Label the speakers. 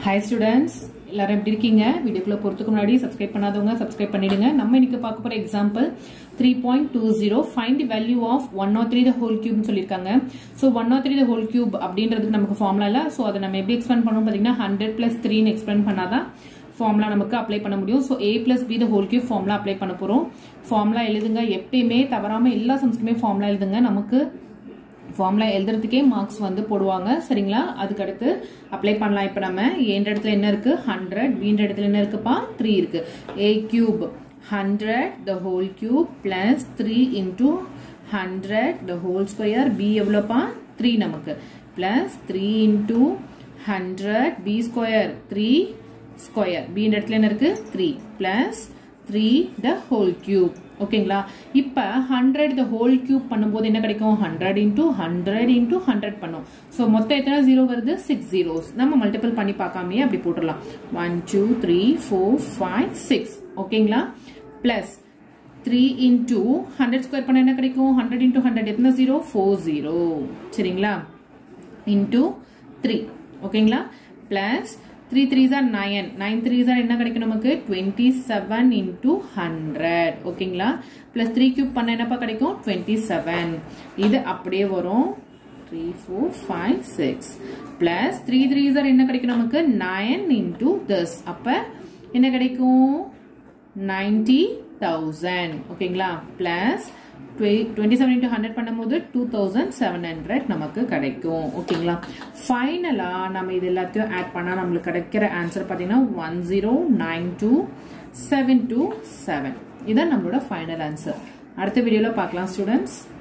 Speaker 1: hi students எல்லாரும் எப்படி இருக்கீங்க வீடியோக்குள்ள போறதுக்கு முன்னாடி சப்ஸ்கிரைப் பண்ணாதவங்க சப்ஸ்கிரைப் பண்ணிடுங்க நம்ம இன்னைக்கு பார்க்க போற example three point two zero find the value of one nought three the whole கியூப்னு சொல்லியிருக்காங்க so one nought three the whole cube அப்படின்றதுக்கு நமக்கு ஃபார்முலா இல்லை ஸோ அதை நம்ம எப்படி எக்ஸ்பிளைன் பண்ணணும் பார்த்தீங்கன்னா ஹண்ட்ரட் பிளஸ் த்ரீன்னு எக்ஸ்பிளைன் பண்ணாதான் ஃபார்முலா நமக்கு அப்ளை பண்ண முடியும் so A plus B the whole cube formula apply பண்ண போகிறோம் ஃபார்முலா எழுதுங்க எப்பயுமே தவறாம எல்லா சம்ஸ்க்குமே ஃபார்முலா எழுதுங்க நமக்கு ஃபார்முலா எழுதுறதுக்கே மார்க்ஸ் வந்து போடுவாங்க சரிங்களா அதுக்கு அடுத்து அப்ளை பண்ணலாம் இப்போ நம்ம ஏன்ற இடத்துல என்ன இருக்கு ஹண்ட்ரட் பீன்ற இடத்துல என்ன இருக்குப்பா த்ரீ இருக்கு A cube hundred the whole cube plus three into hundred the whole square B எவ்வளோப்பா த்ரீ நமக்கு plus three into hundred B square three square பீன்ற இடத்துல என்ன இருக்கு three plus three the whole cube ஓகேங்களா இப்போ ஹண்ட்ரட் த ஹோல் கியூப் பண்ணும்போது என்ன கிடைக்கும் hundred into hundred into hundred பண்ணும் ஸோ மொத்தம் எத்தனை ஜீரோ வருது சிக்ஸ் ஜீரோஸ் நம்ம மல்டிபிள் பண்ணி பார்க்காமயே அப்படி போட்டுடலாம் one two three four five six ஓகேங்களா plus three into hundred square பண்ண என்ன கிடைக்கும் ஹண்ட்ரட் இன்டூ ஹண்ட்ரட் எத்தனை ஜீரோ ஃபோர் ஜீரோ சரிங்களா இன்டூ த்ரீ ஓகேங்களா பிளஸ் த்ரீ த்ரீ ஜார் நயன் நைன் த்ரீ ஜார் என்ன கிடைக்கும் நமக்கு டுவெண்ட்டி செவன் இன்டூ ஹண்ட்ரட் ஓகேங்களா பிளஸ் த்ரீ கியூப் பண்ண என்னப்பா கிடைக்கும் டுவெண்ட்டி செவன் இது அப்படியே வரும் three four five six plus three three ஜார் என்ன கிடைக்கும் நமக்கு நயன் இன்டூ திஸ் அப்ப என்ன கிடைக்கும் நைன்டி தௌசண்ட் ஓகேங்களா plus twenty seven into hundred பண்ணும்போது டூ தௌசண்ட் செவன் ஹண்ட்ரட் நமக்கு கிடைக்கும் ஓகேங்களா ஃபைனலாக நம்ம இது எல்லாத்தையும் ஆட் பண்ணால் நம்மளுக்கு கிடைக்கிற ஆன்சர் பார்த்தீங்கன்னா one zero nine two seven two seven இதான் நம்மளோட ஃபைனல் ஆன்சர் அடுத்த வீடியோவில் பார்க்கலாம் ஸ்டூடெண்ட்ஸ்